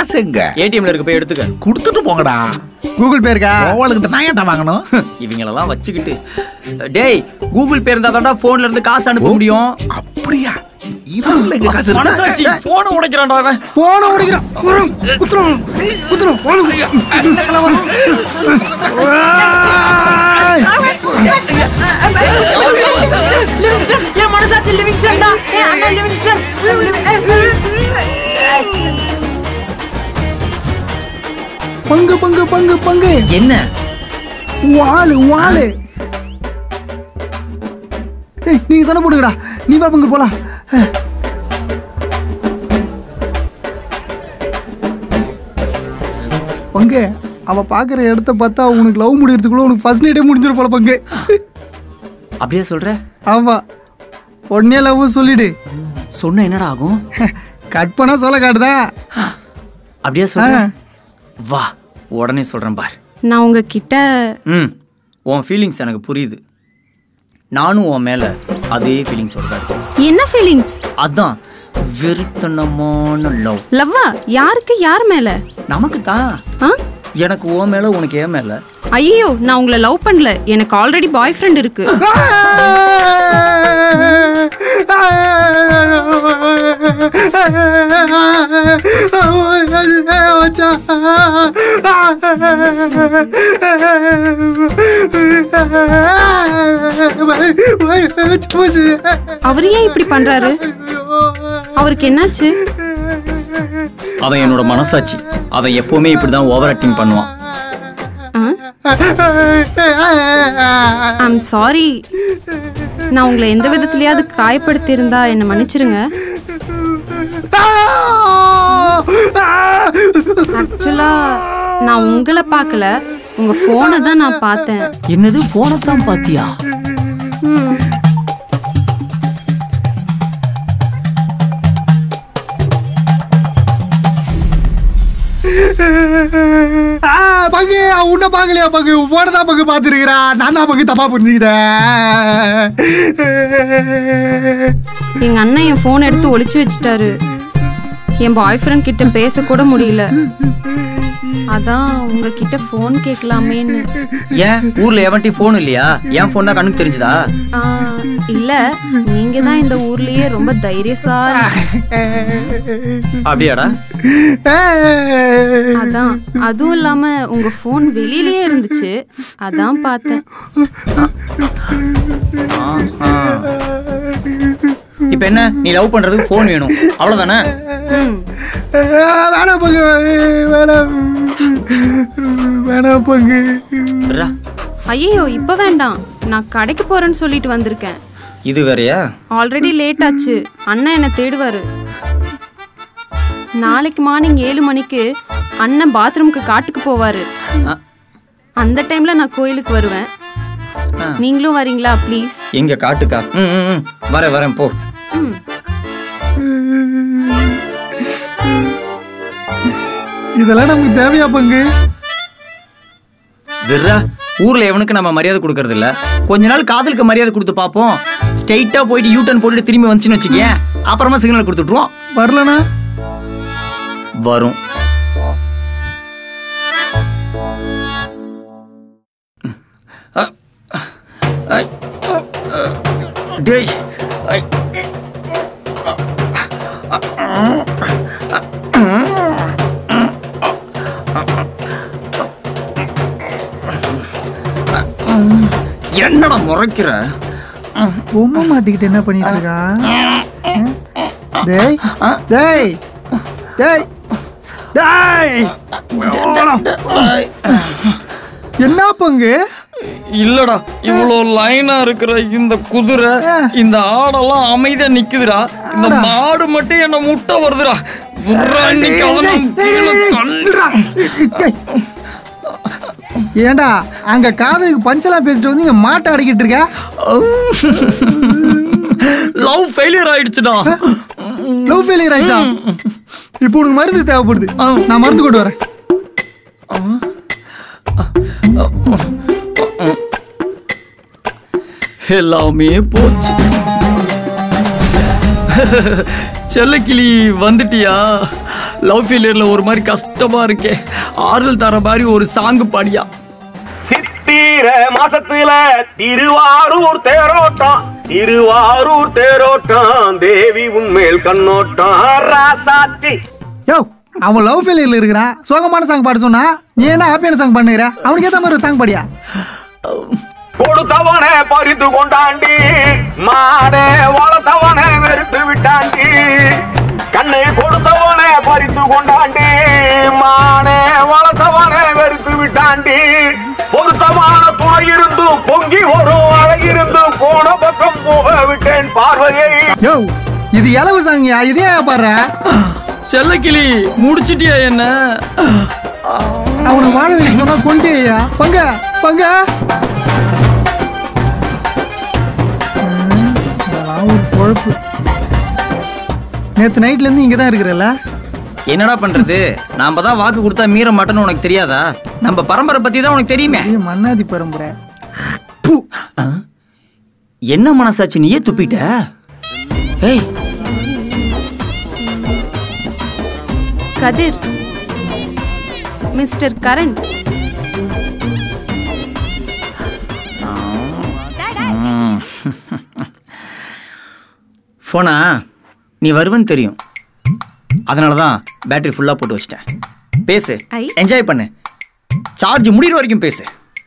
காசு எங்க ஏடிஎம்ல இருக்க போய் எடுத்துக்க கொடுத்துட்டு போங்கடா கூகுள் பே இருக்கா கோவாளுக்கிட்ட நான் ஏன்டா வாங்கணும் இவங்களெல்லாம் வச்சுக்கிட்டு டேய் கூகுள் பே இருந்தா தான்டா போன்ல இருந்து காசு அனுப்ப முடியும் அப்படியா இதுல எங்க காசு இருக்கா? மனசாட்சி போன உடைக்கிறான்டா அவன் போன உடைக்கிறான் குத்துரும், குத்துரும், குத்துரும், போன என் மனசாட்சி லிவிங்ஸ்டன் தான் என் அண்ணன் லிவிங்ஸ்டன் பங்கு பங்கு பங்கு பங்கு என்ன வாளு வாளு ஏய் நீங்க சண்டை போடுங்கடா நீ வா பங்கு போலாம் அஹ். பங்கு அவ பாக்குற இடத்த பார்த்தா உனக்கு லவ் முடியறதுக்குள்ள உனக்கு ஃபர்ஸ்ட் நைட்டே முடிஞ்சிரும் போல பங்கு அப்படியே சொல்ற ஆமா உடனே லவ் சொல்லிடு சொன்ன என்னடா ஆகும் கட் பண்ணா சொல்ல காட்டுதா அப்படியே சொல்ற வா உடனே சொல்றேன் பார் நான் உங்ககிட்ட ம் உன் ஃபீலிங்ஸ் எனக்கு புரியுது நானும் உன் மேல அதே ஃபீலிங்ஸோட தான் இருக்கேன் என்ன ஃபீலிங்ஸ் அதான் வெறித்தனமான லவ் லவ்வா யாருக்கு யார் மேல நமக்கு தான் ஆ எனக்கு உன் மேல உனக்கு ஏன் மேல ஐயோ நான் உங்களை லவ் பண்ணல எனக்கு ஆல்ரெடி பாய் ஃப்ரெண்ட் இருக்கு அவர் ஏன் இப்படி பண்றாரு அவருக்கு என்னாச்சு அவன் என்னோட மனசாட்சி அவன் எப்பவுமே இப்படிதான் ஓவர் ஆக்டிங் பண்ணுவான் ஐம் சாரி நான் உங்களை எந்த விதத்துலயாவது காயப்படுத்தி இருந்தா என்ன மன்னிச்சிருங்க ஆக்சுவலா நான் உங்களை பார்க்கல உங்க போனை தான் நான் பார்த்தேன் என்னது போனை தான் பாத்தியா ம். ஆ, பங்கு அவன் உன்னை பார்க்கலையா பங்கு போன தான் பங்கு பார்த்துருக்கிறா நான் தான் பங்கு தப்பா புரிஞ்சுக்கிட்டேன் எங்க அண்ணன் என் போன் எடுத்து ஒளிச்சு வச்சுட்டாரு என் பாய் ஃப்ரெண்ட் கிட்ட பேச கூட முடியல அதான் உங்ககிட்ட ஃபோன் கேட்கலாமேன்னு ஏன் ஊர்ல எவன்ட்டி போன் இல்லையா என் போன் தான் கண்ணுக்கு தெரிஞ்சுதா ஆ, இல்ல நீங்க தான் இந்த ஊர்லயே ரொம்ப தைரியசாலி அப்படியாடா அதான் அதுவும் இல்லாம உங்க ஃபோன் வெளியிலயே இருந்துச்சு அதான் பார்த்தேன் இப்ப என்ன நீ லவ் பண்றதுக்கு போன் வேணும் அவ்வளவுதானே ம். வேணாம் பங்கு வேணாம் வேணாம் பங்கு விட்றா. ஐயோ இப்ப வேண்டாம் நான் கடைக்கு போறேன்னு சொல்லிட்டு வந்திருக்கேன் இது வேறயா ஆல்ரெடி லேட் ஆச்சு அண்ணன் என்னை தேடுவாரு நாளைக்கு மார்னிங் ஏழு மணிக்கு அண்ணன் பாத்ரூம்க்கு காட்டுக்கு போவாரு ஆ, அந்த டைம்ல நான் கோயிலுக்கு வருவேன் நீங்களும் வரீங்களா ப்ளீஸ் எங்க காட்டுக்கா ம், ம், ம். வரேன் வரேன் போ ம் இதெல்லாம் நமக்கு தேவையா பங்கு விட்றா ஊர்ல எவனுக்கு நம்ம மரியாதை கொடுக்கறது இல்ல கொஞ்ச நாள் காதலுக்கு மரியாதை கொடுத்து பார்ப்போம் ஸ்ட்ரைட்டா போயிட்டு யூ டர்ன் போட்டுட்டு திரும்பி வந்துச்சுன்னு வச்சுக்கேன் அப்புறமா சிக்னல் கொடுத்துட்டுருவோம் வரலனா வரும் அ- ஐ- டேய் ஐ- என்னடா முறைக்கிற பொம்மை மாட்டிக்கிட்டு என்ன பண்ணிட்டு இருக்கான் டேய் டேய் டேய் டேய் என்ன பங்கு இல்லடா இவ்வளோ லைனா இருக்கிற இந்த குதிரை இந்த ஆடெல்லாம் அமைதியா நிக்குதுடா இந்த மாடு மட்டும் என்ன முட்டை வருதுடா விட்றா, இன்னைக்கு அதை நான் கீழே தள்ளி- ஏண்டா அங்க காதுக்கு பஞ்செல்லாம் பேசிட்டு வந்து இங்க மாட்டை அடிக்கிட்டு இருக்க லவ் ஃபெயிலியர் ஆயிடுச்சுடா லவ் ஃபெயிலியர் ஆயிடுச்சா இப்போ உனக்கு மருந்து தேவைப்படுது நான் மருந்து கொண்டு வரேன் எல்லாமே போச்சு செல்லக்கிளி வந்துட்டியா லவ் ஃபெயிலியர்ல ஒரு மாதிரி கஷ்டமா இருக்கே ஆறுதல் தர மாதிரி ஒரு சாங்கு பாடியா சித்திர மாசத்துல திருவாரூர் தேரோட்டம் திருவாரூர் தேரோட்டம் தேவி உன்மேல் கண்ணோட்டம் ராசாத்தி யோ அவன் லவ் ஃபெயிலியர்ல இருக்கிறான் சோகமான சாங் பாட சொன்னா நீ என்ன ஹாப்பியான சாங் பண்ணுகிற அவனுக்கு ஏத்த மாதிரி ஒரு சாங் பாடியா கொடுத்தவனே பறித்து கொண்டாண்டி மானே வளர்த்தவனே வெறுத்து விட்டாண்டி கண்ணை கொடுத்தவனே பறித்து கொண்டாண்டி மானே வளர்த்தவனே வெறுத்து விட்டாண்டி பொருத்தமான துணை இருந்தும் பொங்கி வரும் அழகிருந்து போன பக்கம் போக விட்டேன் பார்வையை யோ இது இலவு சாங்கியா இதே பாடுற செல்லக்கிளி முடிச்சிட்டியா என்ன அவனை வாழ வைக்க சொன்னா கொண்டேயா பங்க பங்க ம், இதெல்லாம் ஒரு பொழப்பு நேத்து நைட்ல இருந்து இங்க தான் இருக்கிறல்ல என்னடா பண்றது நாம தான் வாக்கு கொடுத்தா மீற மாட்டோம்னு உனக்கு தெரியாதா நம்ம பரம்பரை பத்தி தான் உனக்கு தெரியுமே ஐயோ, மன்னாதி பரம்பரை என்ன மனசாச்சு நீயே துப்பிட்ட ஏய் கதிர் மிஸ்டர் கரண் போனா நீ வருவன்னு தெரியும் அதனால தான் பேட்டரி ஃபுல்லாக போட்டு வச்சிட்டேன் பேசு ஐ. என்ஜாய் பண்ணு சார்ஜ் முடிகிற வரைக்கும் பேசு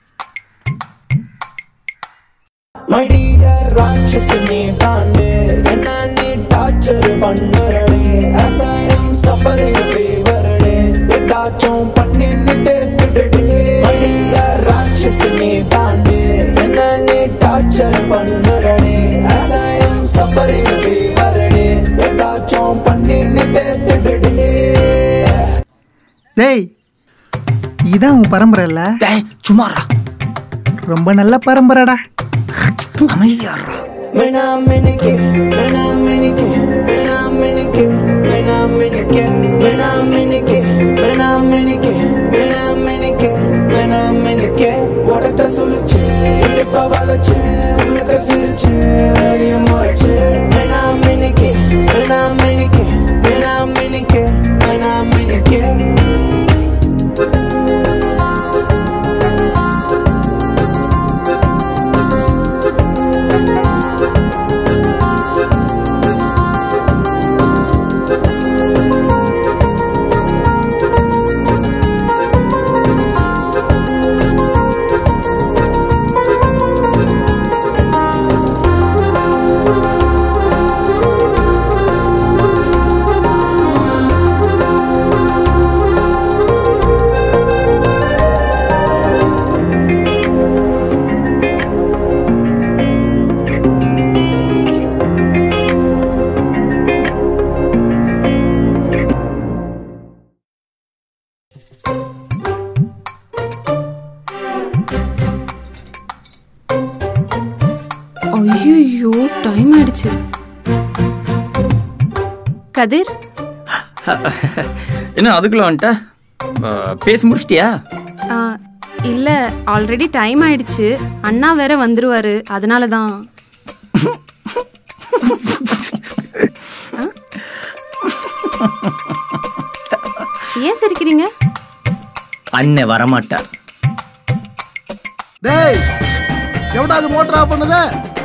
மடிய ராட்சசனே தாண்டு என்ன நீ டார்ச்சர் பண்ணுறடே அசாயம் சஃபரிங் ஃபேவரடே ஏதாச்சும் பண்ணி நீ தேத்துடடே மடிய ராட்சசனே தாண்டு என்ன நீ டார்ச்சர் பண்ணுறடே அசாயம் சஃபரிங் ஃபேவரடே ஏதாச்சும் பண்ணி நீ தேத்துடடே டேய் இதான் உன் பரம்பரை இல்ல டேய் சும்மாரா ரொம்ப நல்ல பரம்பரைடா அமைதியாடுறா Mena menike, mena menike, mena menike, mena menike, mena menike, mena menike, mena menike, mena menike. உடட்ட சுழிச்சு, இடுப்ப வளைச்சு, உனக்கு சிரிச்சு, வெளிய முறைச்சு. Mena menike, mena menike, mena menike, mena menike. ஐயோ டைம் ஆயிடுச்சு கதிர் என்ன அதுக்குள்ள வந்துட்ட அஹ், பேசி முடிச்சிட்டியா ஆ, இல்ல ஆல்ரெடி டைம் ஆயிடுச்சு அண்ணா வேற வந்துருவாரு அதனால தான் ஏன் சிரிக்கிறீங்க அண்ணன் வரமாட்டார் டேய் எவடா அது மோட்டர் ஆஃப் பண்ணுத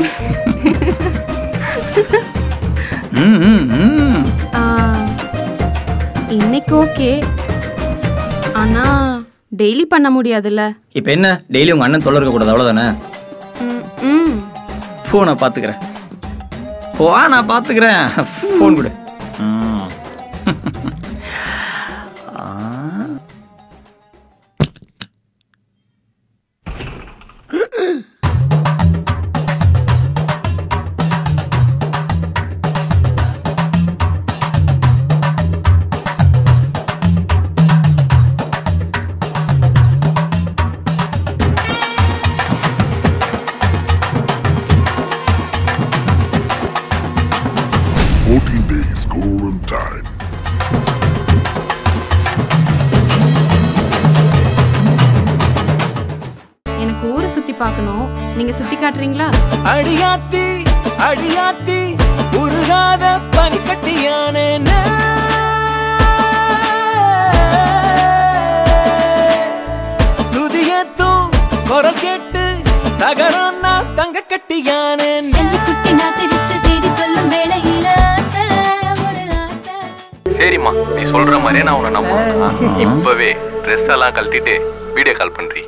ம், ம், ம். ஆ, இன்னைக்கு ஓகே ஆனா டெய்லி பண்ண முடியாதுல்ல இப்ப என்ன டெய்லி உங்க அண்ணன் தொல்லை இருக்கக்கூடாது அவ்வளவுதானே ம், ம் போ நான் பாத்துக்கிறேன் போ நான் பாத்துக்கிறேன் ஃபோன் கொடு ம். ஆ. Fourteen days quarantine. எனக்கு ஊரை சுத்தி பார்க்கணும் நீங்க சுத்தி காட்டுறீங்களா அடியாத்தி அடியாத்தி உருகாத பனிக்கட்டியானே கொடியேத்தும் குரல் கேட்டு தகரம் நான் தங்க கட்டியானே குட்டி நான் சிரிச்சு செய்தி சொல்லும் வேளையில ஆசை ஒரு ஆசை சரிம்மா நீ சொல்ற மாதிரியே நான் உன்னை நம்புறேன் இப்பவே ட்ரெஸ் எல்லாம் கழட்டிட்டு வீடியோ கால் பண்றீ